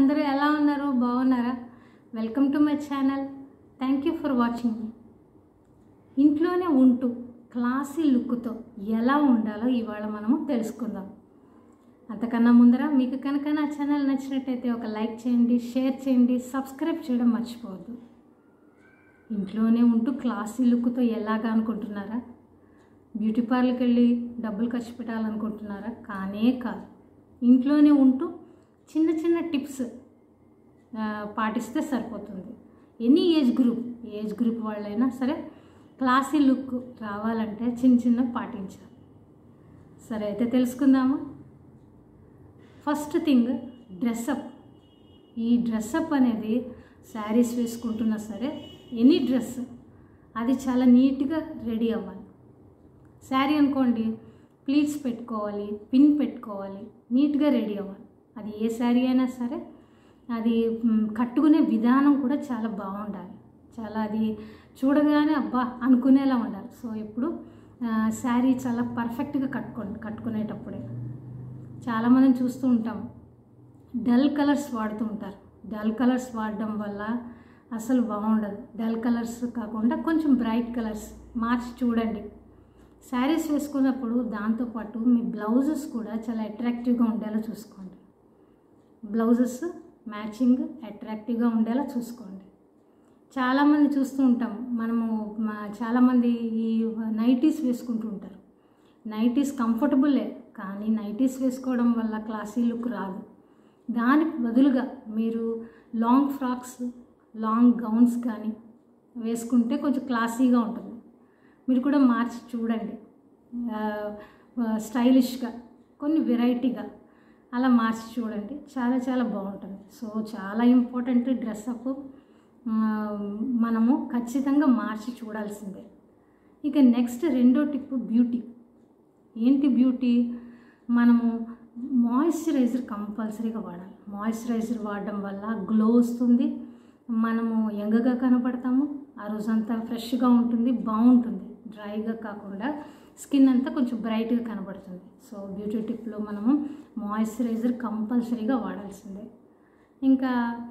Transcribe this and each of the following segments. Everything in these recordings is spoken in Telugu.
అందరూ ఎలా ఉన్నారు బాగున్నారా welcome to my channel thank you for watching ఇంట్లోనే ఉంటూ క్లాసీ లుక్తో ఎలా ఉండాలో ఇవాళ మనము తెలుసుకుందాం అంతకన్నా ముందర మీకు కనుక నా ఛానల్ నచ్చినట్టయితే ఒక లైక్ చేయండి షేర్ చేయండి సబ్స్క్రైబ్ చేయడం మర్చిపోవద్దు ఇంట్లోనే ఉంటూ క్లాసీ లుక్తో ఎలాగా అనుకుంటున్నారా బ్యూటీ పార్లర్కి వెళ్ళి డబ్బులు ఖర్చు పెట్టాలనుకుంటున్నారా కానే కాదు ఇంట్లోనే ఉంటూ చిన్న చిన్న టిప్స్ ఆ, పాటిస్తే సరిపోతుంది any age group age group వాళ్ళైనా సరే క్లాసీ లుక్ రావాలంటే చిన్న చిన్న పాటించాలి సరే అయితే తెలుసుకుందామా ఫస్ట్ థింగ్ డ్రెస్అప్ ఈ డ్రెస్అప్ అనేది శారీస్ వేసుకుంటున్నా సరే ఎనీ డ్రెస్ అది చాలా నీట్గా రెడీ అవ్వాలి శారీ అనుకోండి ప్లీట్స్ పెట్టుకోవాలి పిన్ పెట్టుకోవాలి నీట్గా రెడీ అవ్వాలి అది ఏ శారీ అయినా సరే అది మ్, కట్టుకునే విధానం కూడా చాలా బాగుండాలి చాలా అది చూడగానే అబ్బా అనుకునేలా ఉండాలి సో ఇప్పుడు ఆ, శారీ చాలా పర్ఫెక్ట్గా కట్టుకోండి కట్టుకునేటప్పుడే చాలామందిని చూస్తూ ఉంటాం డల్ కలర్స్ వాడుతూ ఉంటారు డల్ కలర్స్ వాడడం వల్ల అసలు బాగుండదు డల్ కలర్స్ కాకుండా కొంచెం బ్రైట్ కలర్స్ మార్చి చూడండి శారీస్ వేసుకున్నప్పుడు దాంతోపాటు మీ బ్లౌజెస్ కూడా చాలా అట్రాక్టివ్గా ఉండేలా చూసుకోండి బ్లౌజెస్ మ్యాచింగ్ అట్రాక్టివ్గా ఉండేలా చూసుకోండి చాలామంది చూస్తూ ఉంటాం మనము మా- చాలామంది ఈ నైటీస్ వేసుకుంటూ ఉంటారు నైటీస్ కంఫర్టబులే కానీ నైటీస్ వేసుకోవడం వల్ల క్లాసీ లుక్ రాదు దానికి బదులుగా మీరు లాంగ్ ఫ్రాక్స్ లాంగ్ గౌన్స్ కానీ వేసుకుంటే కొంచెం క్లాసీగా ఉంటుంది మీరు కూడా మార్చి చూడండి ఆ, ఆ, స్టైలిష్గా కొన్ని వెరైటీగా అలా మార్చి చూడండి చాలా చాలా బాగుంటుంది సో చాలా ఇంపార్టెంట్ డ్రెస్అప్ మనము ఖచ్చితంగా మార్చి చూడాల్సిందే ఇక నెక్స్ట్ రెండో టిప్ బ్యూటీ ఏంటి బ్యూటీ మనము మాయిశ్చరైజర్ కంపల్సరీగా వాడాలి మాయిశ్చరైజర్ వాడడం వల్ల గ్లో వస్తుంది మనము యంగగా కనపడతాము ఆ రోజంతా ఫ్రెష్గా ఉంటుంది బాగుంటుంది డ్రైగా కాకుండా స్కిన్ అంతా కొంచెం బ్రైట్గా కనబడుతుంది సో బ్యూటీ టిప్లో మనము మాయిశ్చరైజర్ కంపల్సరీగా వాడాల్సిందే ఇంకా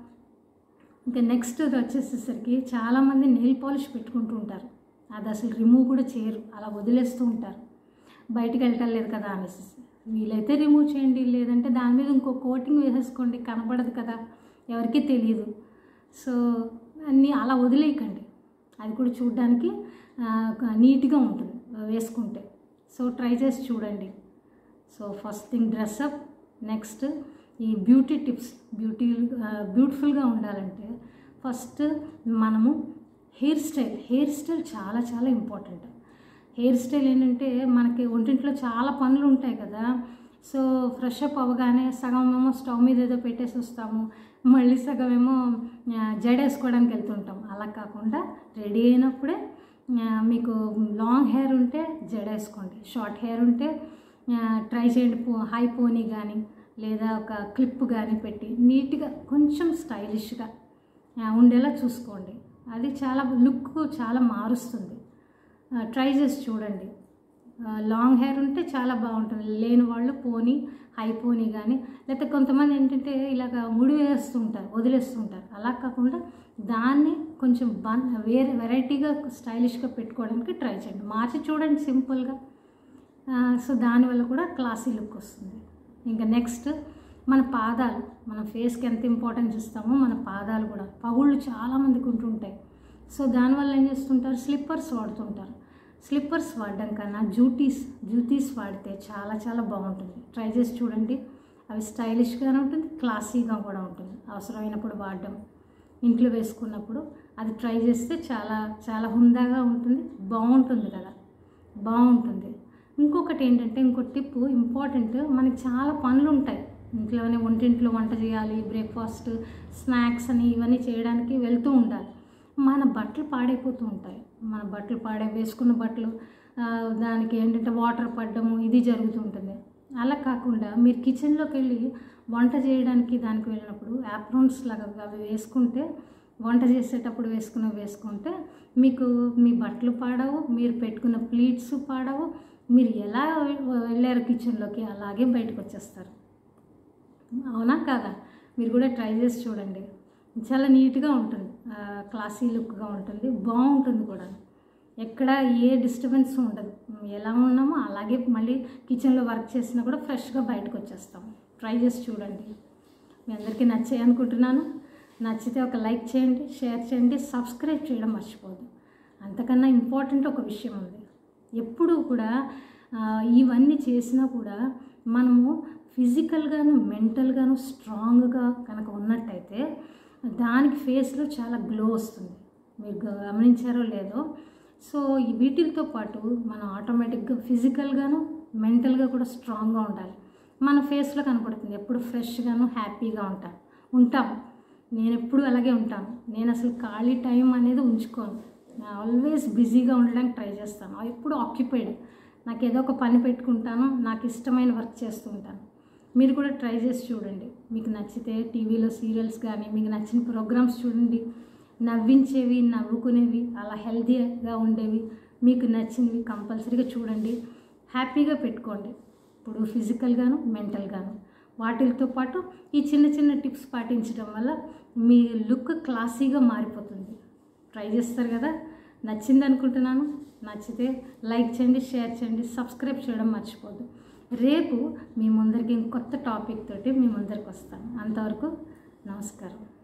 ఇంకా నెక్స్ట్ వచ్చేసేసరికి చాలామంది నెయిల్ పాలిష్ పెట్టుకుంటూ ఉంటారు అది అసలు రిమూవ్ కూడా చేయరు అలా వదిలేస్తూ ఉంటారు బయటికి వెళ్ళటం లేదు కదా అనేసి వీలైతే రిమూవ్ చేయండి లేదంటే దాని మీద ఇంకో కోటింగ్ వేసేసుకోండి కనపడదు కదా ఎవరికీ తెలియదు సో అన్నీ అలా వదిలేయకండి అది కూడా చూడడానికి ఆ, ఒక నీట్గా ఉంటుంది వేసుకుంటే సో ట్రై చేసి చూడండి so first thing dress up next ఈ బ్యూటీ టిప్స్ బ్యూటీ బ్యూటిఫుల్గా ఉండాలంటే ఫస్ట్ మనము హెయిర్ స్టైల్ హెయిర్ స్టైల్ చాలా చాలా ఇంపార్టెంట్ హెయిర్ స్టైల్ ఏంటంటే మనకి ఒంటింట్లో చాలా పనులు ఉంటాయి కదా సో ఫ్రెష్ అప్ అవ్వగానే సగం ఏమో స్టవ్ మీద ఏదో పెట్టేసి వస్తాము మళ్ళీ సగం ఏమో ఆ, జడేసుకోవడానికి వెళ్తుంటాం అలా కాకుండా రెడీ అయినప్పుడే ఆ, మీకు లాంగ్ హెయిర్ ఉంటే జడేసుకోండి షార్ట్ హెయిర్ ఉంటే ఆ, ట్రై చేయండి పో హై పోనీ కానీ లేదా ఒక క్లిప్ కానీ పెట్టి నీట్గా కొంచెం స్టైలిష్గా ఆ, ఉండేలా చూసుకోండి అది చాలా లుక్ చాలా మారుస్తుంది ఆ, ట్రై చేసి చూడండి ఆ, లాంగ్ హెయిర్ ఉంటే చాలా బాగుంటుంది లేని వాళ్ళు పోనీ హై పోనీ కానీ లేకపోతే కొంతమంది ఏంటంటే ఇలాగ ముడి వేస్తుంటారు వదిలేస్తుంటారు అలా కాకుండా దాన్ని కొంచెం బన్ వేరే వెరైటీగా స్టైలిష్గా పెట్టుకోవడానికి ట్రై చేయండి మార్చి చూడండి సింపుల్గా ఆ, సో దానివల్ల కూడా క్లాసీ లుక్ వస్తుంది ఇంకా నెక్స్ట్ మన పాదాలు మన ఫేస్కి ఎంత ఇంపార్టెన్స్ ఇస్తామో మన పాదాలు కూడా పగుళ్ళు చాలామందికి ఉంటుంటాయి సో దానివల్ల ఏం చేస్తుంటారు స్లిప్పర్స్ వాడుతుంటారు స్లిప్పర్స్ వాడడం కన్నా జూటీస్ జూటీస్ వాడితే చాలా చాలా బాగుంటుంది ట్రై చేసి చూడండి అవి స్టైలిష్గానే ఉంటుంది క్లాసీగా కూడా ఉంటుంది అవసరమైనప్పుడు వాడడం ఇంట్లో వేసుకున్నప్పుడు అది ట్రై చేస్తే చాలా చాలా హుందాగా ఉంటుంది బాగుంటుంది కదా బాగుంటుంది ఇంకొకటి ఏంటంటే ఇంకో టిప్ ఇంపార్టెంట్ మనకి చాలా పనులు ఉంటాయి ఇంట్లోనే వంటింట్లో వంట చేయాలి బ్రేక్ఫాస్ట్ స్నాక్స్ అని ఇవన్నీ చేయడానికి వెళ్తూ ఉండాలి మన బట్టలు పాడైపోతూ ఉంటాయి మన బట్టలు పాడే వేసుకున్న బట్టలు ఆ, దానికి ఏంటంటే వాటర్ పడడము ఇది జరుగుతూ ఉంటుంది అలా కాకుండా మీరు కిచెన్లోకి వెళ్ళి వంట చేయడానికి దానికి వెళ్ళినప్పుడు యాప్రోన్స్ లాగా అవి వేసుకుంటే వంట చేసేటప్పుడు వేసుకున్న వేసుకుంటే మీకు మీ బట్టలు పాడవు మీరు పెట్టుకున్న ప్లీట్స్ పాడవు మీరు ఎలా వెళ్ళారు కిచెన్లోకి అలాగే బయటకు వచ్చేస్తారు అవునా కాదా మీరు కూడా ట్రై చేసి చూడండి చాలా నీట్గా ఉంటుంది ఆ, క్లాసీ లుక్గా ఉంటుంది బాగుంటుంది కూడా ఎక్కడ ఏ డిస్టర్బెన్స్ ఉండదు ఎలా ఉన్నామో అలాగే మళ్ళీ కిచెన్లో వర్క్ చేసినా కూడా ఫ్రెష్గా బయటకు వచ్చేస్తాం ట్రై చేసి చూడండి మీ అందరికీ నచ్చాయి అనుకుంటున్నాను నచ్చితే ఒక లైక్ చేయండి షేర్ చేయండి సబ్స్క్రైబ్ చేయడం మర్చిపోదు అంతకన్నా ఇంపార్టెంట్ ఒక విషయం ఉంది ఎప్పుడూ కూడా ఆ, ఇవన్నీ చేసినా కూడా మనము ఫిజికల్గాను మెంటల్గాను స్ట్రాంగ్గా కనుక ఉన్నట్టయితే దానికి ఫేస్లో చాలా గ్లో వస్తుంది మీరు గమనించారో లేదో సో ఈ వీటితో పాటు మనం ఆటోమేటిక్గా ఫిజికల్గాను మెంటల్గా కూడా స్ట్రాంగ్గా ఉండాలి మన ఫేస్లో కనపడుతుంది ఎప్పుడు ఫ్రెష్గాను హ్యాపీగా ఉంటాం ఉంటాం నేను ఎప్పుడు అలాగే ఉంటాను నేను అసలు ఖాళీ టైం అనేది ఉంచుకోను ఆల్వేస్ బిజీగా ఉండడానికి ట్రై చేస్తాను ఎప్పుడు ఆక్యుపైడ్ నాకు ఏదో ఒక పని పెట్టుకుంటాను నాకు ఇష్టమైన వర్క్ చేస్తూ ఉంటాను మీరు కూడా ట్రై చేసి చూడండి మీకు నచ్చితే టీవీలో సీరియల్స్ కానీ మీకు నచ్చిన ప్రోగ్రామ్స్ చూడండి నవ్వించేవి నవ్వుకునేవి అలా హెల్తీగా ఉండేవి మీకు నచ్చినవి కంపల్సరీగా చూడండి హ్యాపీగా పెట్టుకోండి ఇప్పుడు ఫిజికల్గాను మెంటల్గాను వాటితో పాటు ఈ చిన్న చిన్న టిప్స్ పాటించడం వల్ల మీ లుక్ క్లాసీగా మారిపోతుంది ట్రై చేస్తారు కదా నచ్చింది అనుకుంటున్నాను నచ్చితే లైక్ చేయండి షేర్ చేయండి సబ్స్క్రైబ్ చేయడం మర్చిపోద్దు రేపు మీ ముందరికి ఇంకొత్త టాపిక్ తోటి మీ ముందరికి వస్తాను అంతవరకు నమస్కారం